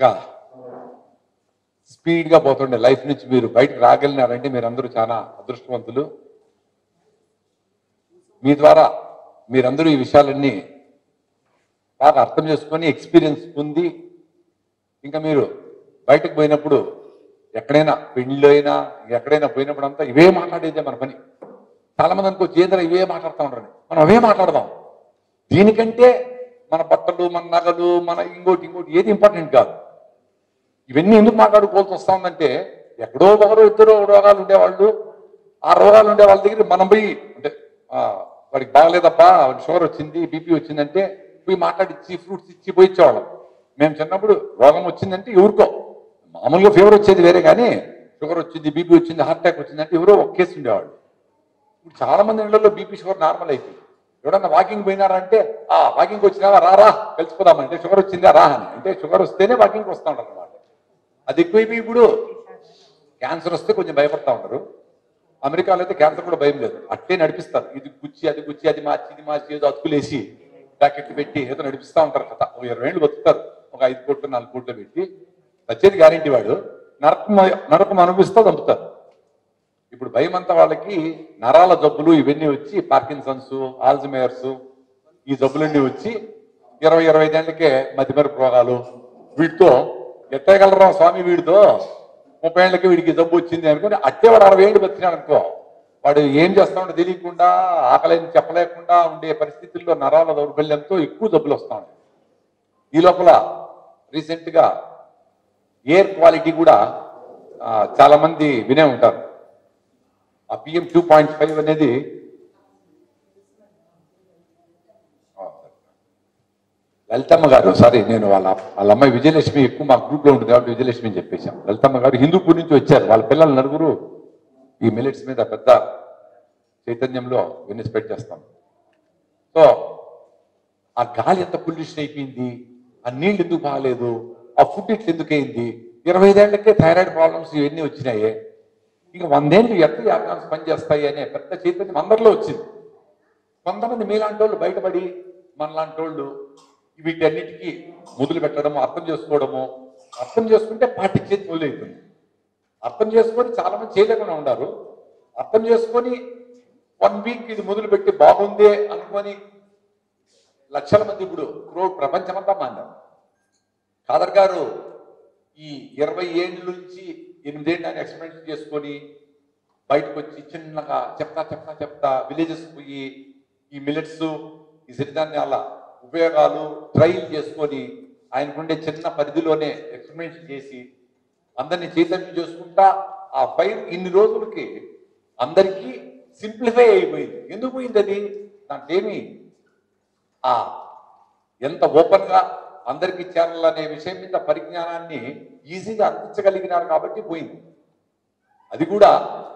ఒక స్పీడ్గా పోతుండే లైఫ్ నుంచి మీరు బయటకు రాగలిగినారంటే మీరు అందరూ చాలా అదృష్టవంతులు మీ ద్వారా మీరందరూ ఈ విషయాలన్నీ బాగా అర్థం చేసుకొని ఎక్స్పీరియన్స్ పొంది ఇంకా మీరు బయటకు పోయినప్పుడు ఎక్కడైనా పెళ్లిలో అయినా ఎక్కడైనా పోయినప్పుడు అంతా ఇవే మాట్లాడేదే మన పని చాలా మంది అనుకో చేదర ఇవే మాట్లాడుతూ ఉంటారు మనం అవే మాట్లాడదాం దీనికంటే మన బట్టలు మన నగలు మన ఇంకోటి ఇంకోటి ఏది ఇంపార్టెంట్ కాదు ఇవన్నీ ఎందుకు మాట్లాడుకోవాల్సి వస్తా ఉందంటే ఎక్కడో ఒకరో ఇద్దరు రోగాలు ఉండేవాళ్ళు ఆ రోగాలు ఉండే వాళ్ళ దగ్గర మనం పోయి అంటే ఆ, వాడికి బాగలేదప్పా వాడికి షుగర్ వచ్చింది బీపీ వచ్చిందంటే పోయి మాట్లాడిచ్చి ఫ్రూట్స్ ఇచ్చి పోయి ఇచ్చేవాళ్ళం మేము చిన్నప్పుడు రోగం వచ్చిందంటే ఎవరికో మామూలుగా ఫీవర్ వచ్చేది వేరే కానీ షుగర్ వచ్చింది బీపీ వచ్చింది హార్ట్ అటాక్ వచ్చిందంటే ఎవరో ఒక కేసు ఉండేవాళ్ళు ఇప్పుడు చాలా మంది ఇళ్లలో బీపీ షుగర్ నార్మల్ అయిపోయింది ఎవడన్నా వాకింగ్ పోయినారంటే ఆ వాకింగ్ వచ్చినావా రా రా కలిసిపోదామంటే షుగర్ వచ్చిందా రా అని అంటే షుగర్ వస్తేనే వాకింగ్ వస్తూ ఉంటారు అనమాట అది ఎక్కువైపోయి ఇప్పుడు క్యాన్సర్ వస్తే కొంచెం భయపడతా ఉంటారు అమెరికాలో అయితే క్యాన్సర్ కూడా భయం లేదు అట్లే నడిపిస్తారు ఇది గుచ్చి అది గుచ్చి అది మార్చి ఇది మార్చి ఏదో అతుకులేసి ప్యాకెట్ పెట్టి ఏదో నడిపిస్తూ ఉంటారు కథ ఒక ఇరవై ఏళ్ళు బతుకుతారు ఒక ఐదు కోట్లు నాలుగు కోట్లు పెట్టి వచ్చేది గ్యారెంటీ వాడు నరకం నరకం అనుభవిస్తూ చంపుతారు ఇప్పుడు భయం అంతా వాళ్ళకి నరాల జబ్బులు ఇవన్నీ వచ్చి పార్కిన్సన్స్ ఆల్జమేయర్స్ ఈ జబ్బులన్నీ వచ్చి ఇరవై ఇరవై ఐదేళ్లకే మధ్యమరపు రోగాలు వీటితో ఎట్టగలరా స్వామి వీడితో ముప్పై ఏళ్ళకి వీడికి జబ్బు వచ్చింది అనుకుని అట్టే వాడు అరవై ఏళ్ళు బతికినాడు అనుకో వాడు ఏం చేస్తాడో తెలియకుండా ఆకలిని చెప్పలేకుండా ఉండే పరిస్థితుల్లో నరాల దౌర్బల్యంతో ఎక్కువ జబ్బులు వస్తా ఉంటాయి ఈ లోపల రీసెంట్ గా ఎయిర్ క్వాలిటీ కూడా ఆ, చాలా మంది వినే ఉంటారు ఆ పిఎం టూ పాయింట్ ఫైవ్ అనేది ఆ, లలితమ్మ గారు సారీ నేను వాళ్ళ వాళ్ళ అమ్మాయి విజయలక్ష్మి ఎక్కువ మా గ్రూప్ లో ఉంటుంది కాబట్టి విజయలక్ష్మి అని చెప్పేశాం లలితమ్మ గారు హిందూపూర్ నుంచి వచ్చారు వాళ్ళ పిల్లలు నలుగురు ఈ మిలెట్స్ మీద పెద్ద చైతన్యంలో విన్ని స్ప్రెడ్ చేస్తాం సో ఆ గాలి ఎంత పొల్యూషన్ అయిపోయింది ఆ నీళ్ళు ఎందుకు బాగాలేదు ఆ ఫుడ్ ఇట్లా ఎందుకు అయింది ఇరవై ఐదేళ్లకే థైరాయిడ్ ప్రాబ్లమ్స్ ఇవన్నీ వచ్చినాయి ఇంకా వందేళ్ళు ఎట్లా ఈ ఆర్గాన్స్ పనిచేస్తాయి అనే పెద్ద చైతన్యం అందరిలో వచ్చింది కొంతమంది మీలాంటి వాళ్ళు బయటపడి మనలాంటి వాళ్ళు వీటన్నిటికీ మొదలు పెట్టడము అర్థం చేసుకోవడము అర్థం చేసుకుంటే పాటించేది మొదలవుతుంది అర్థం చేసుకొని చాలా మంది చేయలేకుండా ఉన్నారు అర్థం చేసుకొని వన్ వీక్ ఇది మొదలుపెట్టి బాగుందే అనుకొని లక్షల మంది ఇప్పుడు క్రోడ్ ప్రపంచమంతా మాన్నారు ఖాదర్ గారు ఈ ఇరవై ఏళ్ళ నుంచి ఎనిమిదేళ్ళు ఆయన ఎక్స్పెరిమెంట్ చేసుకొని బయటకు వచ్చి చిన్నగా చెప్తా చెప్తా చెప్తా విలేజెస్ పోయి ఈ మిలెట్స్ ఈ సిరిధాన్యాల ఉపయోగాలు ట్రైల్ చేసుకొని ఆయనకుండే చిన్న పరిధిలోనే ఎక్స్పెరిమెంట్ చేసి అందరినీ చైతన్యం చేసుకుంటా ఆ ఫైర్ ఇన్ని రోజులకి అందరికీ సింప్లిఫై అయిపోయింది ఎందుకు పోయింది అది దాంట్లో ఏమి ఆ ఎంత ఓపెన్ గా అందరికీ చేరాలనే విషయం మీద పరిజ్ఞానాన్ని ఈజీగా అందించగలిగినారు కాబట్టి పోయింది అది కూడా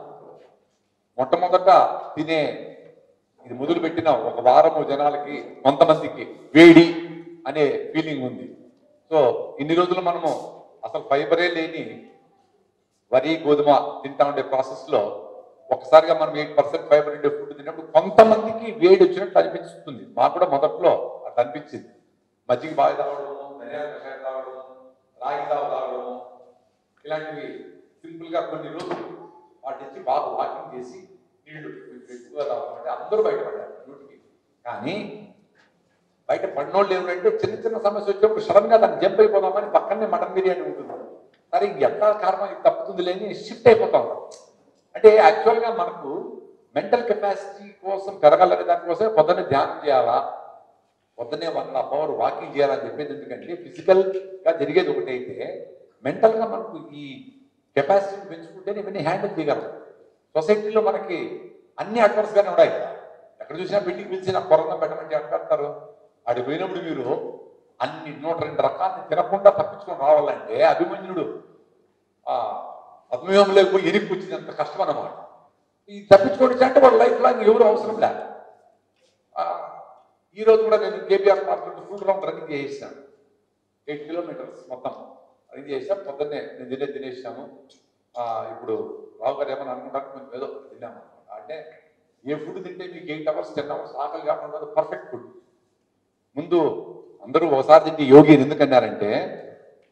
మొట్టమొదట తినే ఇది మొదలు పెట్టిన ఒక వారము జనాలకి కొంతమందికి వేడి అనే ఫీలింగ్ ఉంది సో ఇన్ని రోజులు మనము అసలు ఫైబరే లేని వరి గోధుమ తింటా ఉండే ప్రాసెస్ లో ఒకసారిగా మనం ఎయిట్ పర్సెంట్ ఫైబర్ ఉండే ఫుడ్ తిన్నప్పుడు కొంతమందికి వేడి వచ్చినట్టు అనిపిస్తుంది మాకు కూడా మొదట్లో అట్లా అనిపించింది మజ్జిగ బాగా తాగడము ధనియాల కషాయం తాగడము రాగి తాగు తాగడము ఇలాంటివి సింపుల్ గా కొన్ని రోజులు వాటించి బాగా వాకింగ్ చేసి నీళ్లు కొంచెం ఎక్కువగా తాగమంటే అందరూ బయటపడ్డారు డ్యూటీకి కానీ బయట పడినోళ్ళు ఎవరంటే చిన్న చిన్న సమస్య వచ్చినప్పుడు సడన్ గా దాన్ని జంప్ అయిపోదామని పక్కనే మటన్ బిర్యానీ ఉంటుంది సరే ఎట్లా కారణం ఇది తప్పుతుంది లేని షిఫ్ట్ అయిపోతా ఉంటాం అంటే యాక్చువల్ గా మనకు మెంటల్ కెపాసిటీ కోసం పెరగాలనే దానికోసమే పొద్దున్నే ధ్యానం చేయాలా పొద్దున్నే వన్ హాఫ్ అవర్ వాకింగ్ చేయాలని చెప్పేది ఎందుకంటే ఫిజికల్ గా జరిగేది ఒకటి అయితే మెంటల్ గా మనకు ఈ కెపాసిటీని పెంచుకుంటేనే ఇవన్నీ హ్యాండిల్ చేయగలం సొసైటీలో మనకి అన్ని అడ్వాన్స్ గానే ఉన్నాయి ఎక్కడ చూసినా పెళ్లికి పిలిచిన కొరంగం పెట్టమంటే ఎక్కడ పెడతారు ఆడి పోయినప్పుడు మీరు అన్ని నూట రెండు రకాలని తినకుండా తప్పించుకొని రావాలంటే అభిమన్యుడు ఆ అభిమయంలో పోయి ఎనికి వచ్చింది అంత కష్టం అన్నమాట ఈ తప్పించుకోండి అంటే వాళ్ళ లైఫ్ లాంగ్ ఎవరు అవసరం లేదు ఆ, ఈ రోజు కూడా నేను KBR park full round running చేసేసాను ఎయిట్ కిలోమీటర్స్ మొత్తం రన్నింగ్ చేసాం పొద్దున్నే నేను తినే తినేసాము ఆ, ఇప్పుడు రావు గారు ఏమని అనుకుంటారు కొంచెం ఏదో తిన్నాము అంటే ఏ ఫుడ్ తింటే మీకు ఎయిట్ అవర్స్ టెన్ అవర్స్ ఆకలి కాకుండా పర్ఫెక్ట్ ఫుడ్ ముందు అందరూ ఒకసారి తింటే యోగి అని ఎందుకన్నారంటే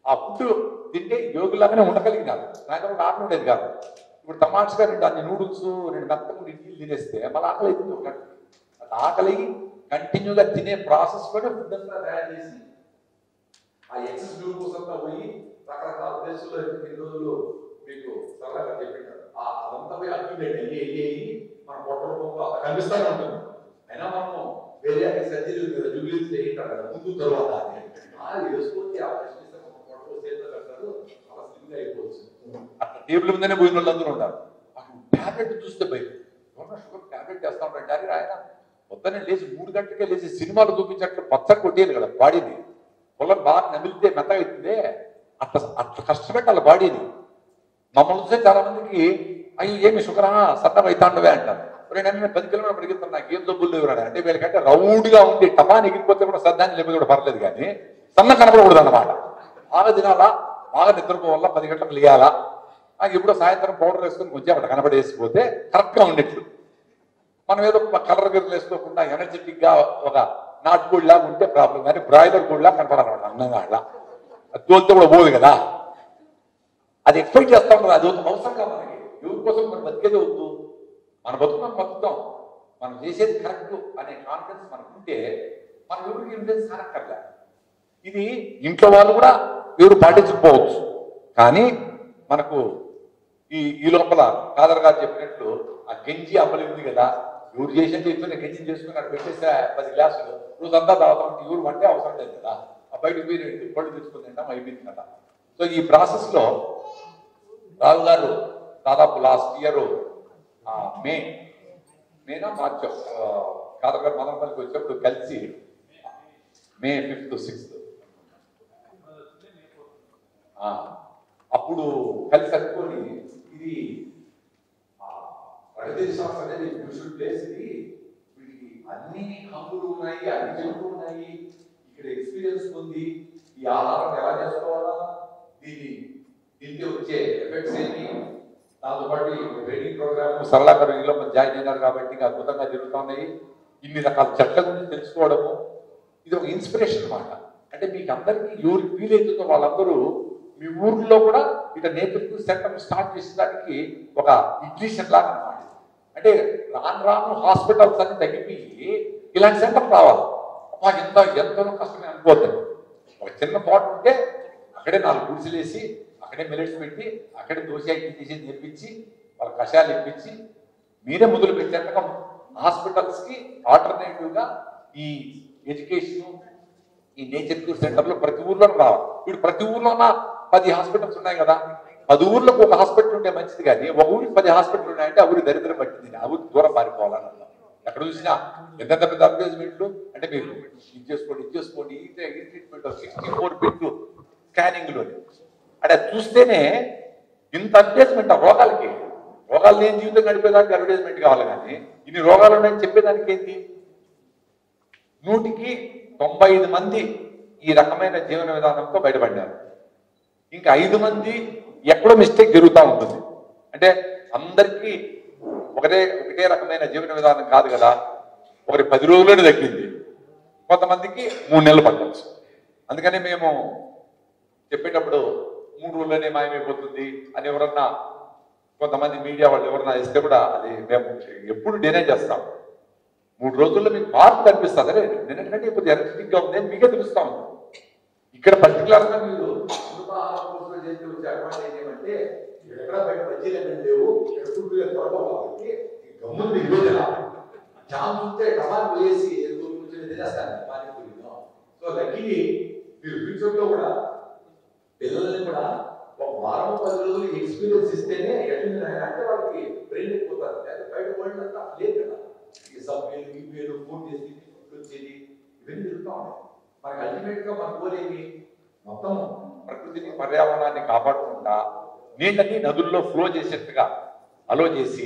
ఆ ఫుడ్ తింటే యోగులాగానే ఉండగలిగినారు సాయంత్రం ఒక ఆకలి ఉండేది కాదు ఇప్పుడు తమాషగా రెండు అన్ని నూడిల్స్ రెండు మెత్తగా ఇడ్లీలు తినేస్తే మళ్ళీ ఆకలి అవుతుంది ఒక గంటకి. అట్లా ఆకలి కంటిన్యూగా తినే ప్రాసెస్ కూడా ఫుడ్ అంతా తయారు చేసి ఆ ఎక్సెస్ గ్లూకోజ్ అంతా పోయి రకరకాల ప్లేసుల్లో ఎన్ని రోజులు మీకు సరళంగా చెప్పింటారు ఆ అదంతా పోయి అక్యుమిలేట్ అయ్యి అయ్యి అయ్యి మన పొట్ట రూపంలో అలా కనిపిస్తూనే ఉంటుంది అయినా మనము వేరే సర్జరీ జూబ్లీస్ చేయింటారు కదా ముందు తర్వాత అని. ఆ వేసుకొని ఆపరేషన్ చేస్తే మన పొట్టలో చేతిలో కడతారు అలా స్లిమ్గా అయిపోవచ్చు అట్లా టేబుల్ మీదనే పోయిన వాళ్ళందరూ ఉంటారు టాబ్లెట్ చూస్తే భయం ఎవరన్నా షుగర్ టాబ్లెట్ చేస్తా ఉంటాడు అని ఆయన పొద్దున్నే లేచి మూడు గంటలకే లేచి సినిమాలు చూపించినట్లు పచ్చ కొట్టేది కదా బాడీని పొలం బాగా నమిలితే మెత్తగా అవుతుందే అట్లా అట్లా కష్టపెట్టాలి బాడీని మమ్మల్ని చూస్తే చాలా మందికి అయ్యో ఏమి షుగరా సన్నగా అవుతాండవే అంటారు ఒరేయ్ నాయనా, నేను పది కిలోమీటర్ పరిగెత్తున్నా నాకు ఏం జబ్బులు లేవురా అంటే వీళ్ళకంటే రౌండ్ గా ఉండి టపాన్ ఎగిరిపోతే కూడా శ్రద్ధాన్ని లేకపోతే కూడా పర్లేదు కానీ సన్న కనపడకూడదు అన్నమాట బాగా తినాలా బాగా నిద్రపోవాలా పది గంటలకు లేయాలా నాకు ఎప్పుడో సాయంత్రం పౌడర్ వేసుకొని కొంచెం అక్కడ కనబడేసిపోతే కరెక్ట్ గా ఉండేట్లు మనం ఏదో కలర్ గిర్రలు వేసుకోకుండా ఎనర్జెటిక్ గా ఒక నాటుకోడి లాగా ఉంటే ప్రాబ్లం కానీ బ్రాయిలర్ కోడి లాగా కనపడాలన్నమాట అందంగా అట్లా అది తోలితే కూడా పోదు కదా అది ఎక్స్పెక్ట్ చేస్తా ఉండదు అది ఒక అవసరంగా మనకి ఎవరి కోసం మనం బతికేదే వద్దు మన బతుకు మనం బతుకుతాం మనం చేసేది కరెక్ట్ అనే కాన్ఫిడెన్స్ మనకు ఉంటే మనం ఎవరికి ఇన్ఫ్లుయెన్స్ కానక్కర్లే ఇది ఇంట్లో వాళ్ళు కూడా ఎవరు పాటించకపోవచ్చు కానీ మనకు ఈ ఈ లోపల కాదర్ గారు చెప్పినట్లు ఆ గంజి అమలు ఉంది కదా ఎవరు చేసేది ఇద్దరు గంజి చేసుకుని అక్కడ పెట్టేస్తే పది గ్లాసులు రోజంతా తాగుతా ఉంటే ఎవరు వంటే అవసరం లేదు కదా ఆ బయటకు పోయి రెండు పళ్ళు తెచ్చుకుని తింటాం అయిపోయింది కదా సో ఈ ప్రాసెస్ లో రావు గారు దాదాపు లాస్ట్ ఇయర్ మే మేనా మార్చ్ కాదర్ గారు మదనపల్లికి వచ్చినప్పుడు కలిసి మే ఫిఫ్త్ సిక్స్త్ అప్పుడు కలిసి అనుకొని ఇది ప్రగతి శాస్త్రం అనేది బ్యూటిఫుల్ ప్లేస్ ఇది వీటికి అన్ని హంగులు ఉన్నాయి అన్ని చెట్లు ఉన్నాయి ఇక్కడ ఎక్స్పీరియన్స్ ఉంది ఈ ఆహారం ఎలా చేసుకోవాలా దీన్ని దీనికి వచ్చే ఎఫెక్ట్స్ ఏంటి దాంతో పాటు ట్రైనింగ్ ప్రోగ్రామ్ సరళాకర్ ఇంట్లో మనం జాయిన్ అయినారు కాబట్టి ఇంకా అద్భుతంగా జరుగుతున్నాయి ఇన్ని రకాల చెట్ల గురించి తెలుసుకోవడము ఇది ఒక ఇన్స్పిరేషన్ అన్నమాట అంటే మీకు అందరికీ ఎవరికి ఫీల్ అవుతుందో వాళ్ళందరూ మీ ఊర్లో కూడా ఇక నేతృత్వ సెంటర్ స్టార్ట్ చేసేదానికి ఒక ఇగ్నిషన్ లాగా అన్నమాట అంటే రాను రాను హాస్పిటల్స్ అన్ని తగ్గిపోయి ఇలాంటి సెంటర్ రావాలి అబ్బా ఎంత ఎంతో కష్టమే అనుకోవద్దండి ఒక చిన్న పాట్ ఉంటే అక్కడే నాలుగు గుడిసెలు వేసి అక్కడే మిలెట్స్ పెట్టి అక్కడే దోశ ఇడ్లీ తీసి నేర్పించి వాళ్ళ కషాయాలు ఇప్పించి మీరే మొదలు పెట్టేంతగా హాస్పిటల్స్ కి ఆల్టర్నేటివ్ గా ఈ ఎడ్యుకేషన్ ఈ నేచర్ క్యూర్ సెంటర్లో ప్రతి ఊర్లో రావాలి ఇప్పుడు ప్రతి ఊర్లో ఉన్న పది హాస్పిటల్స్ ఉన్నాయి కదా పది ఊర్లకు ఒక హాస్పిటల్ ఉంటే మంచిది కానీ ఒక ఊరికి పది హాస్పిటల్ ఉన్నాయంటే ఆ ఊరి దరిద్రం పట్టింది ఆ ఊరికి దూరం పారిపోవాలని అర్థం. ఎక్కడ చూసినా ఎంత పెద్ద అడ్వర్టైజ్మెంట్లు అంటే మీరు ఇది చేసుకోండి ఇది చేసుకోండి ఈ ట్రీట్మెంట్ సిక్స్టీ ఫోర్ బిట్లు స్కానింగ్లో అంటే అది చూస్తేనే ఇంత అడ్వర్టైజ్మెంట్ ఆ రోగాలకి రోగాలు లేని జీవితం గడిపేదానికి అడ్వర్టైజ్మెంట్ కావాలి కానీ ఇన్ని రోగాలు ఉన్నాయని చెప్పేదానికి ఏంటి నూటికి తొంభై ఐదు మంది ఈ రకమైన జీవన విధానంతో బయటపడ్డారు ఇంకా ఐదు మంది ఎక్కడో మిస్టేక్ జరుగుతూ ఉంటుంది అంటే అందరికీ ఒకటే ఒకటే రకమైన జీవన విధానం కాదు కదా ఒకరి పది రోజుల్లోనే తగ్గింది కొంతమందికి మూడు నెలలు పట్టవచ్చు అందుకని మేము చెప్పేటప్పుడు మూడు రోజుల్లోనే మాయమైపోతుంది అని ఎవరన్నా కొంతమంది మీడియా వాళ్ళు ఎవరన్నా ఇస్తే కూడా అది మేము ఎప్పుడు డినై చేస్తాం మూడు రోజుల్లో మీకు మార్పు కనిపిస్తుంది అరే నిన్నటికంటే ఇప్పుడు ఎనర్జెటిక్ గా ఉంది అని మీకే తెలుస్తా ఉంది ఇక్కడ పర్టికులర్ గా మీరు అల్పాహారం కోర్సులో చేసి వచ్చే అడ్వాంటేజ్ ఏమంటే ఇక్కడ ఎక్కడ బయట బజ్జీలు ఏమీ లేవు ఇక్కడ ఫుడ్ త్వరగా కాబట్టి ఈ గమ్మున ఇవ్వదు ఛాన్స్ ఉంటే టమాటా వేసి కూర్చొని తినేస్తాను పానీపూరిలో సో లక్కీ మీరు ఫ్యూచర్ లో కూడా పిల్లల్ని కూడా ఒక వారం పది రోజులు ఎక్స్పీరియన్స్ ఇస్తేనే ఎట్లా నాయన అంటే వాళ్ళకి బ్రెయిన్ ఎక్కుతారు లేదా బయట వరల్డ్ అంతా లేదు కదా ఈ సబ్వేలు ఈమెయిల్ ఫోన్ చేసి ఫుడ్ వచ్చేది ఇవన్నీ జరుగుతూ ఉన్నాయి మనకి అల్టిమేట్ గా మన గోల్ ఏమి మొత్తం ప్రకృతిని పర్యావరణాన్ని కాపాడుకుంటా నీళ్ళని నదుల్లో ఫ్లో చేసేట్టుగా అలో చేసి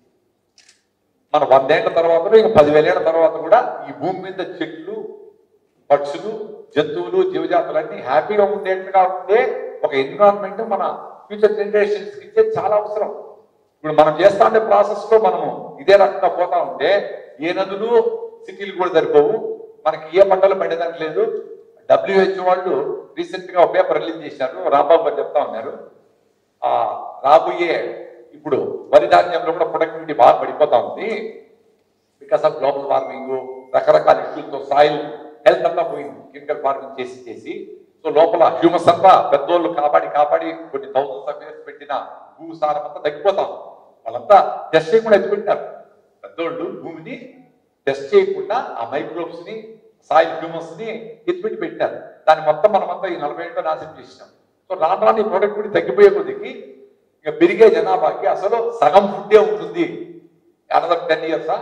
మన వందేళ్ల తర్వాత ఇంకా పదివేలేళ్ల తర్వాత కూడా ఈ భూమి మీద చెట్లు పక్షులు జంతువులు జీవజాతులన్నీ హ్యాపీగా ఉండేట్టుగా ఉండే ఒక ఎన్విరాన్మెంట్ మన ఫ్యూచర్ జనరేషన్స్ ఇచ్చే చాలా అవసరం ఇప్పుడు మనం చేస్తా ఉండే ప్రాసెస్ లో మనము ఇదే రకంగా పోతా ఉంటే ఏ నదులు సిటీలు కూడా సరిపోవు మనకి ఏ పంటలు పండేదానికి లేదు డబ్ల్యూహెచ్ఓ వాళ్ళు రీసెంట్ గా ఒక పేపర్ రిలీజ్ చేశారు రాంబాబు గారు చెప్తా ఉన్నారు ఆ రాబోయే ఇప్పుడు వరి ధాన్యంలో కూడా ప్రొడక్టివిటీ బాగా పడిపోతా ఉంది బికాస్ ఆఫ్ గ్లోబల్ వార్మింగ్ రకరకాల ఇష్యూలతో సాయిల్ హెల్త్ అంతా పోయింది కెమికల్ ఫార్మింగ్ చేసి చేసి సో లోపల హ్యూమస్ అంతా పెద్దోళ్ళు కాపాడి కాపాడి కొన్ని థౌసండ్స్ ఆఫ్ ఇయర్స్ పెట్టిన భూసారం అంతా తగ్గిపోతాం వాళ్ళంతా టెస్ట్ చేయకుండా ఎత్తుపెట్టారు పెద్దోళ్ళు భూమిని టెస్ట్ చేయకుండా ఆ మైక్రోబ్స్ ని సాయిల్ హ్యూమస్ ని ఎత్తిపెట్టి పెట్టారు దాన్ని మొత్తం మనమంతా ఈ నలభై ఏళ్ళలో నాశనం చేసినాం సో రాను రాని ప్రొడక్టివిటీ తగ్గిపోయే కొద్దికి ఇక పెరిగే జనాభాకి అసలు సగం ఫుడ్డే ఉంటుంది అనదర్ టెన్ ఇయర్సా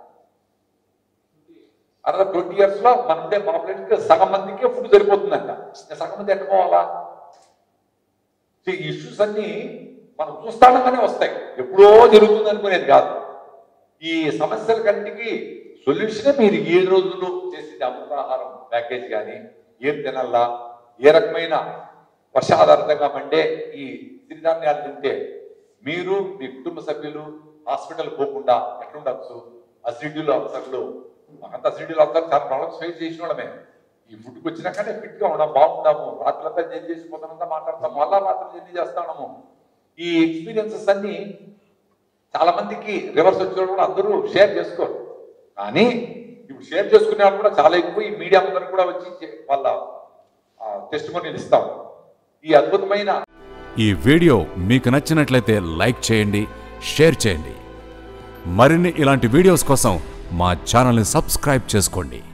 అనదర్ ట్వంటీ ఇయర్స్ లో మన ఉండే పాపులేషన్ కి సగం మందికి ఫుడ్ సరిపోతుందంట ఇంకా సగం మంది ఎట్ట పోవాలా సో ఈ ఇష్యూస్ అన్ని మనం చూస్తానగానే వస్తాయి ఎప్పుడో జరుగుతుంది అనుకునేది కాదు ఈ సమస్యల కంటికి సొల్యూషనే మీరు ఏడు రోజులు చేసే అమృతాహారం ప్యాకేజ్ కానీ ఏం తినల్లా ఏ రకమైన వర్షాధారితంగా మండే ఈ సిరిధాన్యాలు తింటే మీరు మీ కుటుంబ సభ్యులు హాస్పిటల్ పోకుండా ఎట్లుండొచ్చు అసిడిటీలు అల్సర్లు మాకంతా అసిడిటీలు అల్సర్ చాలా ప్రాబ్లమ్స్ ఫేస్ చేసిన వాళ్ళమే ఈ ఫుడ్కి వచ్చినాకనే ఫిట్ గా ఉన్నాం బాగుంటాము రాత్రులంతా జర్నీ చేసి పొద్దునంతా మాట్లాడతాం మళ్ళా రాత్రి జర్నీ చేస్తాము ఈ ఎక్స్పీరియన్సెస్ అన్ని చాలా మందికి రివర్స్ వచ్చిన కూడా అందరూ షేర్ చేసుకోరు కానీ ఇప్పుడు షేర్ చేసుకునే వాళ్ళు కూడా చాలా ఎక్కువ ఈ మీడియా అందరూ కూడా వచ్చి చే- వాళ్ళ టెస్ట్ మనీలు ఇస్తాం ఈ అద్భుతమైన ఈ వీడియో మీకు నచ్చినట్లయితే లైక్ చేయండి షేర్ చేయండి మరిన్ని ఇలాంటి వీడియోస్ కోసం మా ఛానల్ని సబ్స్క్రైబ్ చేసుకోండి